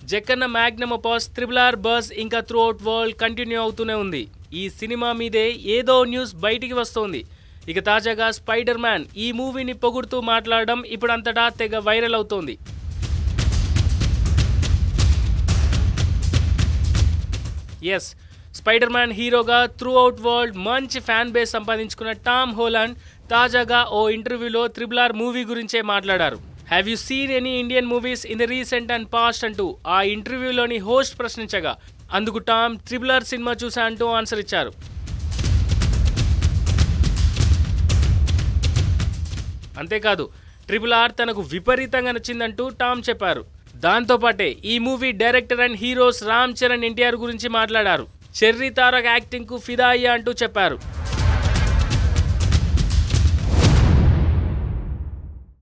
Jakkanna magnum opus triple R buzz ఇంకా throughout world continue అవుతూనే ఉంది ఈ సినిమా మీదే ఏదో న్యూస్ బయటికి వస్తోంది ఇక తాజాగా స్పైడర్ మ్యాన్ ఈ మూవీని పొగుడుతూ మాట్లాడడం ఇప్పుడంతటా తెగ వైరల్ అవుతోంది ఎస్ స్పైడర్ మ్యాన్ హీరోగా త్రూ అవుట్ వరల్డ్ మంచి ఫ్యాన్ బేస్ సంపాదించుకున్న టామ్ హోలాండ్ తాజాగా ఓ ఇంటర్వ్యూలో త్రిబుల్ ఆర్ మూవీ గురించే మాట్లాడారు have you seen any Indian movies in the recent and past అంటూ ఆ ఇంటర్వ్యూలోని హోస్ట్ ప్రశ్నించగా అందుకు టామ్ త్రిబుల్ ఆర్ సినిమా చూసా అంటూ ఆన్సర్ ఇచ్చారు అంతేకాదు ట్రిపుల్ ఆర్ తనకు విపరీతంగా నచ్చిందంటూ టామ్ చెప్పారు దాంతోపాటే ఈ movie director and heroes Ram Charan NTR గురించి మాట్లాడారు చెర్రీ తారక్ యాక్టింగ్ కు ఫిదా అయ్యా అంటూ చెప్పారు